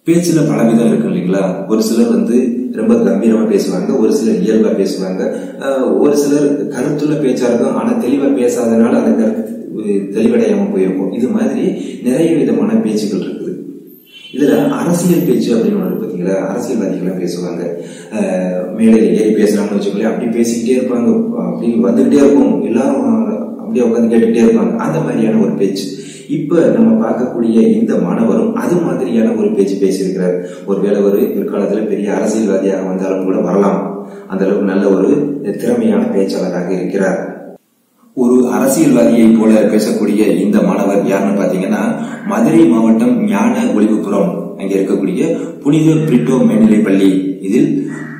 பேச்சுல பலவிதம் இருக்கு இல்லைங்களா ஒரு சிலர் வந்து ரொம்ப கம்பீரமா பேசுவாங்க ஒரு சிலர் இயல்பா பேசுவாங்க ஆஹ் ஒரு சிலர் கருத்துள்ள பேச்சா இருக்கும் ஆனா தெளிவா பேசாதனால அந்த கருத்து தெளிவடையாம போயிருக்கும் இது மாதிரி நிறைய விதமான பேச்சுகள் இருக்குது இதுல அரசியல் பேச்சு அப்படின்னு ஒன்று பாத்தீங்களா அரசியல்வாதிகள் பேசுவாங்க ஆஹ் மேடையில ஏறி பேசுறாங்கன்னு வச்சுக்கோங்களேன் அப்படி பேசிக்கிட்டே இருப்பாங்க அப்படி வந்துகிட்டே இருக்கும் எல்லாரும் அப்படியே உட்காந்து கேட்டுக்கிட்டே இருப்பாங்க அந்த மாதிரியான ஒரு பேச்சு இப்ப நம்ம பார்க்கக்கூடிய இந்த மாணவரும் அது மாதிரியான ஒரு பேச்சு பேசியிருக்கிறார் ஒருவேளை ஒரு பிற்காலத்துல பெரிய அரசியல்வாதியாக வந்தாலும் கூட வரலாம் அந்த அளவுக்கு நல்ல ஒரு திறமையான பேச்சாளராக இருக்கிறார் ஒரு அரசியல்வாதியை போல பேசக்கூடிய இந்த மாணவர் யாருன்னு பாத்தீங்கன்னா மதுரை மாவட்டம் ஞான ஒளிவுபுரம் அங்க இருக்கக்கூடிய புனித பிரிட்டோ மேல்நிலை பள்ளி இதில்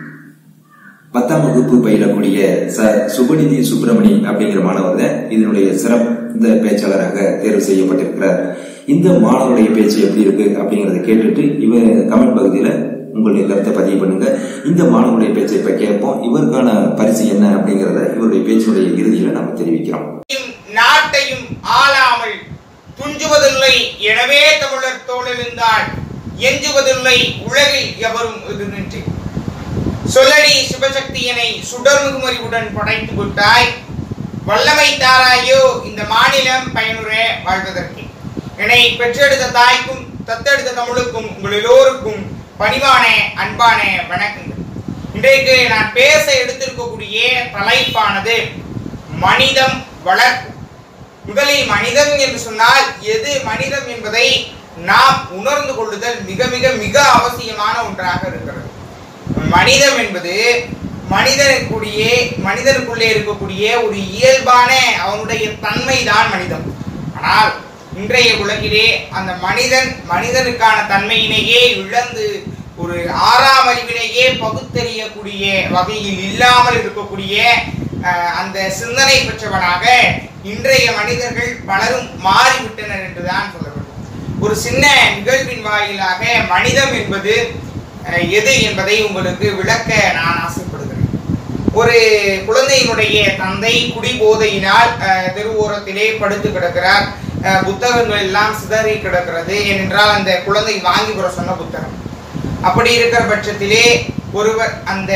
பத்தாம் வகுப்பு பயிலக்கூடிய ச சுபநிதி சுப்பிரமணி அப்படிங்கிற மாணவர் தான் இதனுடைய சிறந்த பேச்சாளராக தேர்வு செய்யப்பட்டிருக்கிறார் இந்த மாணவருடைய பேச்சு எப்படி இருக்கு அப்படிங்கறத கேட்டுட்டு இவர் கமெண்ட் பகுதியில உங்களுடைய கருத்தை பதிவு பண்ணுங்க இந்த மாணவருடைய பேச்சை இப்ப கேட்போம் இவருக்கான பரிசு என்ன அப்படிங்கறத இவருடைய பேச்சுடைய இறுதியில நம்ம தெரிவிக்கிறோம் நாட்டையும் ஆளாமல் துஞ்சுவதில்லை எனவே தமிழர் தோழெழுந்தால் எஞ்சுவதில்லை உலகில் எவரும் இது நின்று சொல்லடி சிவசக்தியனை சுடர்முகுமறிவுடன் படைத்து விட்டாய் வல்லமை தாராயோ இந்த மாநிலம் பயனுற வாழ்வதற்கு என்னை பெற்றெடுத்த தாய்க்கும் தத்தெடுத்த தமிழுக்கும் உங்கள் எல்லோருக்கும் பணிவான அன்பான வணக்கங்கள் இன்றைக்கு நான் பேச எடுத்திருக்கக்கூடிய தலைப்பானது மனிதம் வளர்ப்பு முதலில் மனிதன் என்று சொன்னால் எது மனிதம் என்பதை நாம் உணர்ந்து கொள்ளுதல் மிக மிக மிக அவசியமான ஒன்றாக இருக்கிறது மனிதம் என்பது மனிதனுக்குரிய மனிதனுக்குள்ளே இருக்கக்கூடிய ஒரு இயல்பான அவனுடைய தன்மை தான் மனிதம் ஆனால் இன்றைய உலகிலே அந்த மனிதன் மனிதனுக்கான தன்மையினையே இழந்து ஒரு ஆறாம் அறிவினையே பகுத்தறியக்கூடிய வகையில் இல்லாமல் இருக்கக்கூடிய அஹ், அந்த சிந்தனை பெற்றவனாக இன்றைய மனிதர்கள் பலரும் மாறிவிட்டனர் என்றுதான் சொல்ல வேண்டும் ஒரு சின்ன நிகழ்வின் வாயிலாக மனிதம் என்பது அஹ், எது என்பதை உங்களுக்கு விளக்க நான் ஆசைப்படுகிறேன் ஒரு குழந்தையினுடைய தந்தை குடிபோதையினால் அஹ், தெருவோரத்திலே படுத்து கிடக்கிறார் அஹ், புத்தகங்கள் எல்லாம் சிதறி கிடக்கிறது ஏனென்றால் அந்த குழந்தை வாங்கி வர சொன்ன புத்தகம் அப்படி இருக்கிற பட்சத்திலே ஒருவர் அந்த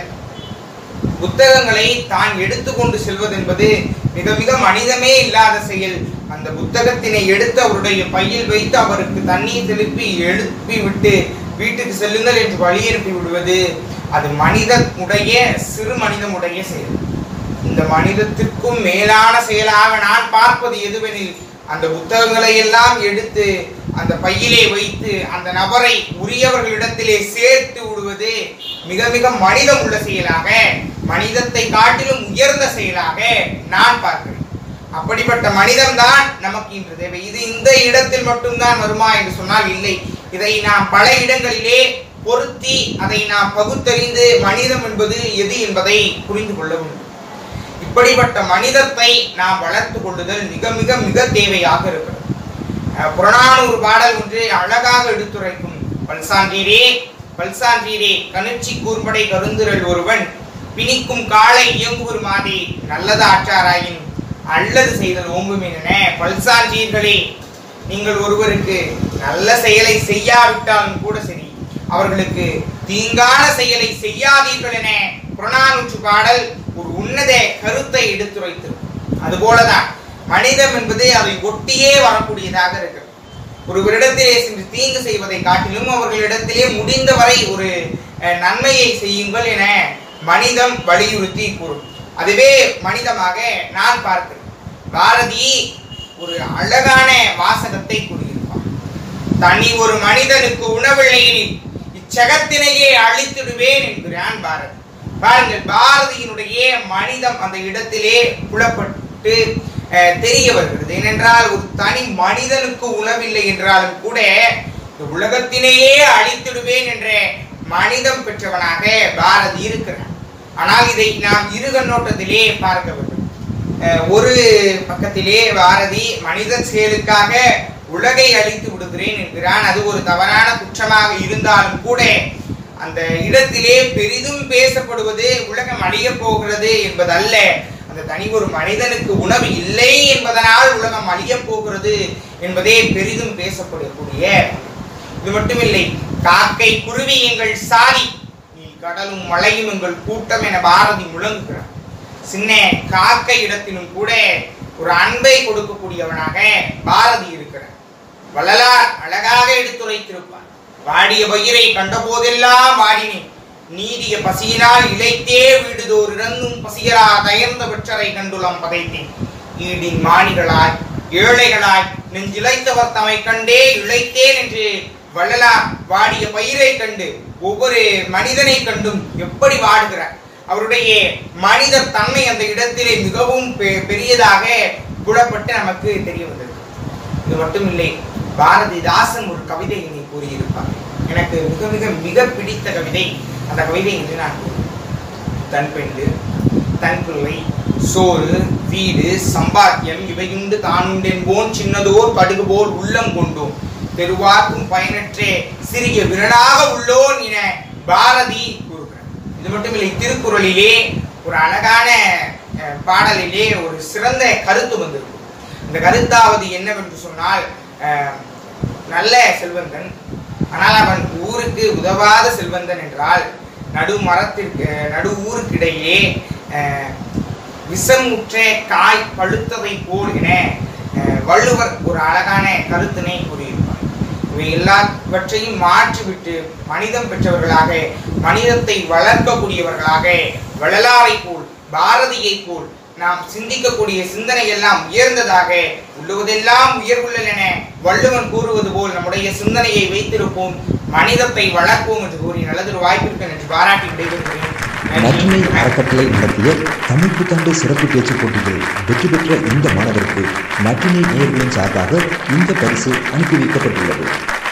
புத்தகங்களை தான் எடுத்துக்கொண்டு செல்வது என்பது மிக மிக மனிதமே இல்லாத செயல் அந்த புத்தகத்தினை எடுத்து அவருடைய பையில் வைத்து அவருக்கு தண்ணீர் திருப்பி எழுப்பி விட்டு வீட்டுக்கு செல்லுங்கள் என்று வழி அனுப்பி விடுவது அது மனிதனுடைய சிறு மனிதனுடைய செயல் இந்த மனிதத்திற்கும் மேலான செயலாக நான் பார்ப்பது எதுவெனில் அந்த புத்தகங்களை எல்லாம் எடுத்து அந்த பையிலே வைத்து அந்த நபரை உரியவர்களிடத்திலே சேர்த்து விடுவது மிக மிக மனிதம் உள்ள செயலாக மனிதத்தை காட்டிலும் உயர்ந்த செயலாக நான் பார்க்கிறேன் அப்படிப்பட்ட மனிதம்தான் நமக்கு இன்று தேவை இது இந்த இடத்தில் மட்டும்தான் வருமா என்று சொன்னால் இல்லை இதை நாம் பல இடங்களிலே பொருத்தி அதை நாம் பகுத்தறிந்து மனிதம் என்பது எது என்பதை புரிந்து கொள்ள வேண்டும் இப்படிப்பட்ட மனிதத்தை நாம் வளர்த்து கொள்ளுதல் மிக மிக மிக தேவையாக இருக்கிறது அஹ் புறநானூறு பாடல் ஒன்று அழகாக எடுத்துரைக்கும் பல்சான்றீரே பல்சான்றீரே கணிச்சி கூர்மடை கருந்துரல் ஒருவன் பிணிக்கும் காலை இயங்குவர் மாதே நல்லது ஆற்றாராயின் அல்லது செய்தல் ஓம்புமென பல்சான்றீர்களே நீங்கள் ஒருவருக்கு நல்ல செயலை செய்யாவிட்டாலும் கூட சரி அவர்களுக்கு தீங்கான செயலை செய்யாதீர்கள் என புறநானூற்று பாடல் ஒரு உன்னத கருத்தை எடுத்துரைத்திருக்கும் அதுபோலதான் மனிதம் என்பது அதை ஒட்டியே வரக்கூடியதாக இருக்கிறது ஒருவரிடத்திலே சென்று தீங்கு செய்வதை காட்டிலும் அவர்களிடத்திலே முடிந்தவரை ஒரு அஹ், நன்மையை செய்யுங்கள் என மனிதம் வலியுறுத்தி கூறும் அதுவே மனிதமாக நான் பார்க்கிறேன் பாரதி ஒரு அழகான வாசகத்தை கூறியிருப்பார் தனி ஒரு மனிதனுக்கு உணவில்லையெனில் இச்சகத்தினையே அழித்திடுவேன் என்கிறான் பாரதி பாருங்கள் பாரதியினுடைய மனிதம் அந்த இடத்திலே புலப்பட்டு அஹ், தெரிய வருகிறது ஏனென்றால் ஒரு தனி மனிதனுக்கு உணவில்லை என்றாலும் கூட இந்த உலகத்தினையே அழித்திடுவேன் என்ற மனிதம் பெற்றவனாக பாரதி இருக்கிறான் ஆனால் இதை நாம் இரு கண்ணோட்டத்திலே பார்க்க வேண்டும் அஹ், ஒரு பக்கத்திலே பாரதி மனித செயலுக்காக உலகை அழித்து விடுகிறேன் என்கிறான் அது ஒரு தவறான குற்றமாக இருந்தாலும் கூட அந்த இடத்திலே பெரிதும் பேசப்படுவது உலகம் அழியப் போகிறது என்பதல்ல அந்த தனி ஒரு மனிதனுக்கு உணவு இல்லை என்பதனால் உலகம் அழியப் போகிறது என்பதே பெரிதும் பேசப்படக்கூடிய இது மட்டுமில்லை காக்கை குருவி எங்கள் சாதி நீ கடலும் மலையும் எங்கள் கூட்டம் என பாரதி முழங்குகிறார் சின்ன காக்கை இடத்திலும் கூட ஒரு அன்பை கொடுக்கக்கூடியவனாக பாரதி இருக்கிறார் வள்ளலார் அழகாக எடுத்துரைத்திருப்பார் வாடிய பயிரை கண்டபோதெல்லாம் வாடினேன் நீடிய பசியினால் இழைத்தே வீடுதோர் இறந்தும் பசியரா தயர்ந்த வெற்றரை கண்டுளம் பதைத்தேன் ஈடின் மாணிகளாய் ஏழைகளாய் நெஞ்சிழைத்தவர் தம்மை கண்டே இழைத்தேன் என்று வள்ளலார் வாடிய பயிரை கண்டு ஒவ்வொரு மனிதனை கண்டும் எப்படி வாடுகிறார் அவருடைய மனித தன்மை அந்த இடத்திலே மிகவும் பெ- பெரியதாக புலப்பட்டு நமக்கு தெரிய வந்தது இது மட்டுமில்லை பாரதிதாசன் ஒரு கவிதை இனி கூறியிருப்பார் எனக்கு மிக மிக மிக பிடித்த கவிதை அந்த கவிதை என்று நான் கூறுவேன். தன் பெண்டு தன் பிள்ளை சோறு வீடு சம்பாத்தியம் இவையுண்டு தானுண்டென்போன் சின்னதோர் கடுகு போல் உள்ளம் கொண்டோம் பெருவார்க்கும் பயனற்றே சிறிய விரலாக உள்ளோன் என பாரதி கூறுகிறார் இது மட்டுமில்லை திருக்குறளிலே ஒரு அழகான அஹ், பாடலிலே ஒரு சிறந்த கருத்து வந்திருக்கும் இந்த கருத்தாவது என்னவென்று சொன்னால் அஹ், நல்ல செல்வந்தன் ஆனால் அவன் ஊருக்கு உதவாத செல்வந்தன் என்றால் நடு மரத்திற்கு நடு ஊருக்கிடையே அஹ், விஷமுற்ற காய் பழுத்ததை போல் என அஹ், வள்ளுவர் ஒரு அழகான கருத்தினை கூறியிருப்பார் இவை எல்லாவற்றையும் மாற்றிவிட்டு மனிதம் பெற்றவர்களாக மனிதத்தை வளர்க்கக்கூடியவர்களாக வள்ளலாரை போல் பாரதியை போல் நாம் சிந்திக்கக்கூடிய சிந்தனை எல்லாம் உயர்ந்ததாக உள்ளுவதெல்லாம் உயர்வுள்ளல் என வள்ளுவன் கூறுவது போல் நம்முடைய சிந்தனையை வைத்திருப்போம் மனிதத்தை வளர்ப்போம் என்று கூறி நல்லதொரு வாய்ப்பிற்கு என்று பாராட்டி விடைபெறுகிறேன் நற்றினை நன்றி. அறக்கட்டளை நடத்திய தமிழ் புத்தாண்டு சிறப்பு பேச்சு போட்டியில் வெற்றி பெற்ற இந்த மாணவருக்கு நற்றினை நேயர்களின் சார்பாக இந்த பரிசு அனுப்பி வைக்கப்பட்டுள்ளது